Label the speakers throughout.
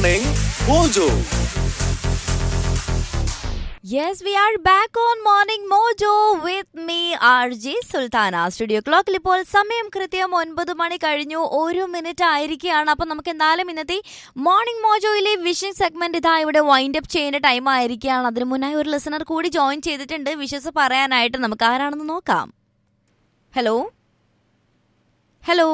Speaker 1: Morning Mojo.
Speaker 2: Yes, we are back on Morning Mojo with me, RJ Sulthana studio ക്ലോക്കിൽ ഇപ്പോൾ സമയം കൃത്യം ഒൻപത് മണി കഴിഞ്ഞു ഒരു മിനിറ്റ് ആയിരിക്കുകയാണ് അപ്പം നമുക്ക് എന്തായാലും ഇന്നത്തെ മോർണിംഗ് മോജോയിലെ വിഷിംഗ് സെഗ്മെന്റ് ഇതാ ഇവിടെ വൈൻഡ് അപ്പ് ചെയ്യുന്ന ടൈം ആയിരിക്കുകയാണ് അതിന് മുന്നായി ഒരു ലിസണർ കൂടി ജോയിൻ ചെയ്തിട്ടുണ്ട് വിഷസ് പറയാനായിട്ട് നമുക്ക് ആരാണെന്ന് നോക്കാം ഹലോ ഹലോ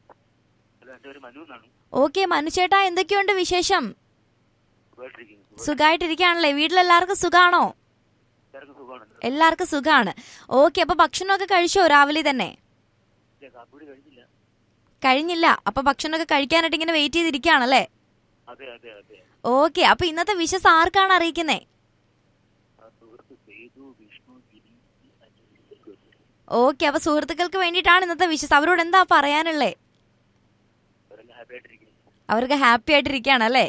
Speaker 3: അല്ല എൻ്റെ ഒരു മനു എന്നാണ്
Speaker 2: ഓക്കെ മനുചേട്ടാ എന്തൊക്കെയുണ്ട് വിശേഷം
Speaker 3: സുഖമായിട്ടിരിക്കുന്നു
Speaker 2: സുഖമായിട്ടിരിക്കുകയാണല്ലേ വീട്ടിലെല്ലാവർക്കും സുഖാണോ
Speaker 3: എല്ലാവർക്കും സുഖമാണ്
Speaker 2: എല്ലാവർക്കും സുഖാണ് ഓക്കെ അപ്പൊ ഭക്ഷണമൊക്കെ കഴിച്ചോ രാവിലെ തന്നെ
Speaker 3: ഇല്ല, കാപ്പികുടി കഴിഞ്ഞില്ല
Speaker 2: കഴിഞ്ഞില്ല അപ്പൊ ഭക്ഷണമൊക്കെ കഴിക്കാനായിട്ട് ഇങ്ങനെ വെയിറ്റ് ചെയ്തിരിക്കുകയാണല്ലേ
Speaker 3: അതെ അതെ അതെ
Speaker 2: ഓക്കെ അപ്പൊ ഇന്നത്തെ വിശസ് ആർക്കാണ് അറിയിക്കുന്നേ
Speaker 3: ആ സുഹൃത്ത് സേതു വിഷ്ണു ഗിരി അനിൽ
Speaker 2: ഓക്കെ അപ്പൊ സുഹൃത്തുക്കൾക്ക് വേണ്ടിയിട്ടാണ് ഇന്നത്തെ വിശസ് അവരോട് എന്താ പറയാനുള്ളേ
Speaker 3: അവരെല്ലാം ഹാപ്പി ആയിട്ടിരിക്കുന്നു
Speaker 2: അവർക്ക് ഹാപ്പി ആയിട്ടിരിക്കുകയാണല്ലേ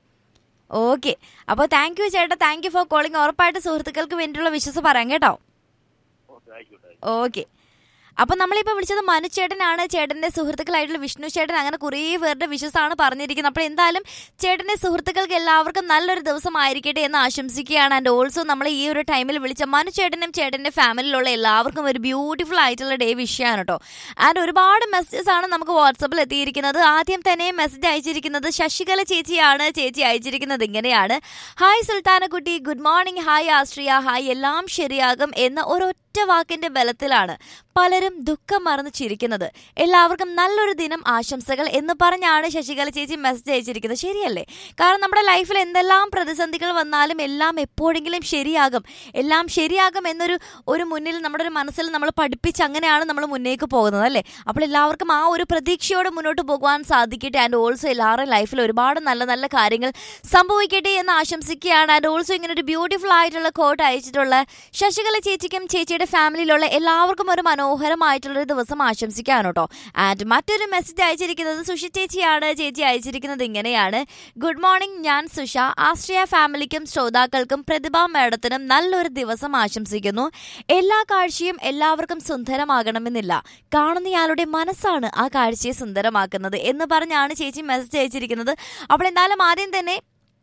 Speaker 2: ഓക്കെ അപ്പോൾ താങ്ക് യു ചേട്ടാ താങ്ക് യു ഫോർ കോളിംഗ് ഉറപ്പായിട്ട് സുഹൃത്തുക്കൾക്ക് വേണ്ടിയിട്ടുള്ള വിശ്വസ് പറയാം കേട്ടോ
Speaker 3: ഓക്കെ ആയിക്കോട്ടെ
Speaker 2: ഓക്കെ അപ്പൊ നമ്മളിപ്പോ വിളിച്ചത് മനു ചേട്ടനാണ് ചേട്ടന്റെ സുഹൃത്തുക്കളായിട്ടുള്ള വിഷ്ണു ചേട്ടൻ അങ്ങനെ കുറേ പേരുടെ വിശ്വസാണ് പറഞ്ഞിരിക്കുന്നത് അപ്പോൾ എന്തായാലും ചേട്ടന്റെ സുഹൃത്തുക്കൾക്ക് എല്ലാവർക്കും നല്ലൊരു ദിവസം ആയിരിക്കട്ടെ എന്ന് ആശംസിക്കുകയാണ് ആൻഡ് ഓൾസോ നമ്മൾ ഈ ഒരു ടൈമിൽ വിളിച്ച മനു ചേട്ടനും ചേട്ടന്റെ ഫാമിലിയിലുള്ള എല്ലാവർക്കും ഒരു ബ്യൂട്ടിഫുൾ ആയിട്ടുള്ള ഡേ വിഷയമാണ് കേട്ടോ ആൻഡ് ഒരുപാട് മെസ്സേജസ് ആണ് നമുക്ക് വാട്സപ്പിൽ എത്തിയിരിക്കുന്നത് ആദ്യം തന്നെ മെസ്സേജ് അയച്ചിരിക്കുന്നത് ശശികല ചേച്ചിയാണ് ചേച്ചി അയച്ചിരിക്കുന്നത് ഇങ്ങനെയാണ് ഹായ് സുൽത്താനക്കുട്ടി good morning hi Ashriya hi എല്ലാം ശരിയാകും എന്ന ഒരൊറ്റ വാക്കിന്റെ ബലത്തിലാണ് പലരും ദുഃഖം മറന്ന് ചിരിക്കുന്നത് എല്ലാവർക്കും നല്ലൊരു ദിനം ആശംസകൾ എന്ന് പറഞ്ഞാണ് ശശികല ചേച്ചി മെസ്സേജ് അയച്ചിരിക്കുന്നത് ശരിയല്ലേ കാരണം നമ്മുടെ ലൈഫിൽ എന്തെല്ലാം പ്രതിസന്ധികൾ വന്നാലും എല്ലാം എപ്പോഴെങ്കിലും ശരിയാകും എല്ലാം ശരിയാകും എന്നൊരു ഒരു മുന്നിൽ നമ്മുടെ ഒരു മനസ്സിൽ നമ്മൾ പഠിപ്പിച്ച് അങ്ങനെയാണ് നമ്മൾ മുന്നേക്ക് പോകുന്നത് അല്ലേ അപ്പോൾ എല്ലാവർക്കും ആ ഒരു പ്രതീക്ഷയോടെ മുന്നോട്ട് പോകുവാൻ സാധിക്കട്ടെ ആൻഡ് ഓൾസോ എല്ലാവരുടെയും ലൈഫിൽ ഒരുപാട് നല്ല നല്ല കാര്യങ്ങൾ സംഭവിക്കട്ടെ എന്ന് ആശംസിക്കുകയാണ് ആൻഡ് ഓൾസോ ഇങ്ങനെ ഒരു ബ്യൂട്ടിഫുൾ ആയിട്ടുള്ള കോട്ട് അയച്ചിട്ടുള്ള ശശികല ചേച്ചിക്കും ചേച്ചിയുടെ ഫാമിലിയിലുള്ള എല്ലാവർക്കും ഒരു മനോഹരമായിട്ടുള്ള ഒരു ദിവസം ആശംസിക്കാണ് കേട്ടോ ആൻഡ് മറ്റൊരു മെസ്സേജ് അയച്ചിരിക്കുന്നത് സുഷ ചേച്ചിയാണ് ചേച്ചി അയച്ചിരിക്കുന്നത് ഇങ്ങനെയാണ് ഗുഡ് മോർണിംഗ് ഞാൻ സുഷ ആശ്രയ ഫാമിലിക്കും ശ്രോതാക്കൾക്കും പ്രതിഭ മേഡത്തിനും നല്ലൊരു ദിവസം ആശംസിക്കുന്നു എല്ലാ കാഴ്ചയും എല്ലാവർക്കും സുന്ദരമാകണമെന്നില്ല കാണുന്നയാളുടെ മനസ്സാണ് ആ കാഴ്ചയെ സുന്ദരമാക്കുന്നത് എന്ന് പറഞ്ഞാണ് ചേച്ചി മെസ്സേജ് അയച്ചിരിക്കുന്നത് അപ്പോൾ എന്തായാലും ആദ്യം തന്നെ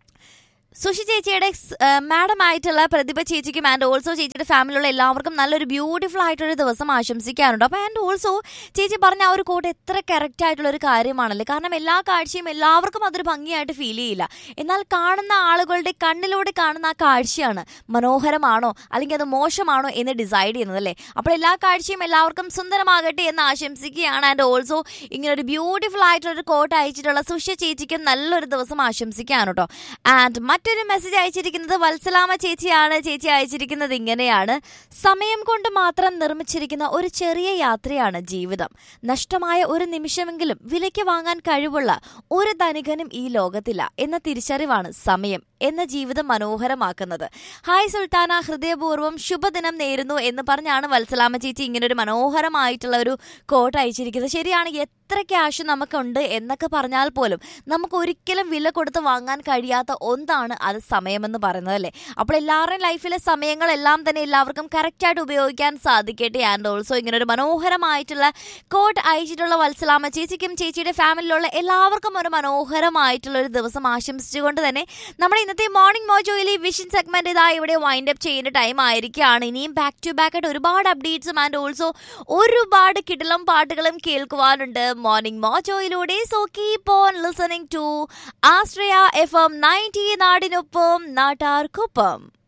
Speaker 2: സുഷി ചേച്ചിയുടെ മാഡം ആയിട്ടുള്ള പ്രതിഭ ചേച്ചിക്കും ആൻഡ് ഓൾസോ ചേച്ചിയുടെ ഫാമിലിയുള്ള എല്ലാവർക്കും നല്ലൊരു ബ്യൂട്ടിഫുൾ ആയിട്ടൊരു ദിവസം ആശംസിക്കാനുണ്ട് അപ്പോൾ ആൻഡ് ഓൾസോ ചേച്ചി പറഞ്ഞ ആ ഒരു കോട്ട് എത്ര കറക്റ്റ് ആയിട്ടുള്ള ഒരു കാര്യമാണല്ലേ കാരണം എല്ലാ കാഴ്ചയും എല്ലാവർക്കും അതൊരു ഭംഗിയായിട്ട് ഫീൽ ചെയ്യില്ല എന്നാൽ കാണുന്ന ആളുകളുടെ കണ്ണിലൂടെ കാണുന്ന ആ കാഴ്ചയാണ് മനോഹരമാണോ അല്ലെങ്കിൽ അത് മോശമാണോ എന്ന് ഡിസൈഡ് ചെയ്യുന്നത് അല്ലേ അപ്പോൾ എല്ലാ കാഴ്ചയും എല്ലാവർക്കും സുന്ദരമാകട്ടെ എന്ന് ആശംസിക്കുകയാണ് ആൻഡ് ഓൾസോ ഇങ്ങനെ ഒരു ബ്യൂട്ടിഫുൾ ആയിട്ടുള്ള ഒരു കോട്ട് അയച്ചിട്ടുള്ള സുഷ ചേച്ചിക്കും നല്ലൊരു ദിവസം ആശംസിക്കാണ് കേട്ടോ ആൻഡ് മറ്റൊരു മെസ്സേജ് അയച്ചിരിക്കുന്നത് വത്സലാമ ചേച്ചിയാണ് ചേച്ചി അയച്ചിരിക്കുന്നത് ഇങ്ങനെയാണ് സമയം കൊണ്ട് മാത്രം നിർമ്മിച്ചിരിക്കുന്ന ഒരു ചെറിയ യാത്രയാണ് ജീവിതം നഷ്ടമായ ഒരു നിമിഷമെങ്കിലും വിലയ്ക്ക് വാങ്ങാൻ കഴിവുള്ള ഒരു ധനികനും ഈ ലോകത്തില്ല എന്ന തിരിച്ചറിവാണ് സമയം എന്ന ജീവിതം മനോഹരമാക്കുന്നത് ഹായ് സുൽത്താന ഹൃദയപൂർവ്വം ശുഭദിനം നേരുന്നു എന്ന് പറഞ്ഞാണ് വത്സലാമ ചേച്ചി ഇങ്ങനെ ഒരു മനോഹരമായിട്ടുള്ള ഒരു കോട്ട് അയച്ചിരിക്കുന്നത് ശരിയാണ് എത്ര ക്യാഷ് നമുക്കുണ്ട് എന്നൊക്കെ പറഞ്ഞാൽ പോലും നമുക്ക് ഒരിക്കലും വില കൊടുത്ത് വാങ്ങാൻ കഴിയാത്ത ഒന്നാണ് അത് സമയമെന്ന് പറയുന്നത് അല്ലേ അപ്പോൾ എല്ലാവരുടെയും ലൈഫിലെ സമയങ്ങളെല്ലാം തന്നെ എല്ലാവർക്കും കറക്റ്റായിട്ട് ഉപയോഗിക്കാൻ സാധിക്കട്ടെ ആൻഡ് ഓൾസോ ഇങ്ങനെ ഒരു മനോഹരമായിട്ടുള്ള കോട്ട് അയച്ചിട്ടുള്ള വത്സലാമ ചേച്ചിക്കും ചേച്ചിയുടെ ഫാമിലിയിലുള്ള എല്ലാവർക്കും ഒരു മനോഹരമായിട്ടുള്ള ഒരു ദിവസം ആശംസിച്ചുകൊണ്ട് തന്നെ നമ്മുടെ ഇന്നത്തെ മോർണിംഗ് മോജോയിലെ വിഷൻ സെഗ്മെന്റ് ഇതാ ഇവിടെ വൈൻഡ് അപ്പ് ചെയ്യുന്ന ടൈം ആയിരിക്കുകയാണ് ഇനിയും ബാക്ക് ടു ബാക്ക് ആയിട്ട് ഒരുപാട് അപ്ഡേറ്റ്സും ആൻഡ് ഓൾസോ ഒരുപാട് കിടിലം പാട്ടുകളും കേൾക്കുവാനുണ്ട് മോർണിംഗ് മോജോയിലൂടെ so keep on listening to Ashraya F M ninety നാടിനൊപ്പം നാട്ടാർക്കൊപ്പം